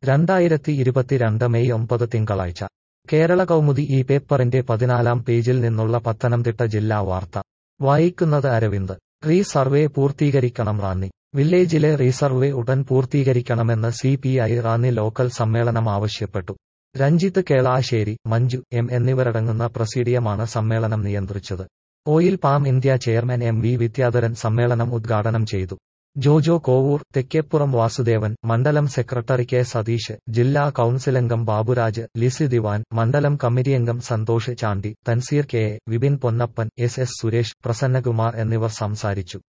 രണ്ടായിരത്തി ഇരുപത്തിരണ്ട് മെയ് ഒമ്പത് തിങ്കളാഴ്ച കേരള കൗമുദി ഈ പേപ്പറിന്റെ പതിനാലാം പേജിൽ നിന്നുള്ള പത്തനംതിട്ട ജില്ലാ വാർത്ത വായിക്കുന്നത് അരവിന്ദ് റീ സർവേ പൂർത്തീകരിക്കണം റാന്നി വില്ലേജിലെ റീസർവേ ഉടൻ പൂർത്തീകരിക്കണമെന്ന് C P I Ranni local സമ്മേളനം ആവശ്യപ്പെട്ടു രഞ്ജിത്ത് കേളാശ്ശേരി മഞ്ജു എം എന്നിവരടങ്ങുന്ന പ്രസീഡിയമാണ് സമ്മേളനം നിയന്ത്രിച്ചത് Oil Palm India chairman M V Vidyadharan സമ്മേളനം ഉദ്ഘാടനം ചെയ്തു ജോജോ കോവൂർ തെക്കേപ്പുറം വാസുദേവൻ മണ്ഡലം സെക്രട്ടറി കെ സതീഷ് ജില്ലാ കൌൺസിലംഗം ബാബുരാജ് ലിസി ദിവാൻ മണ്ഡലം കമ്മിറ്റിയംഗം Santhosh Chandy Thanseer K A Vipin Ponnappan S S Suresh Prasannakumar എന്നിവർ സംസാരിച്ചു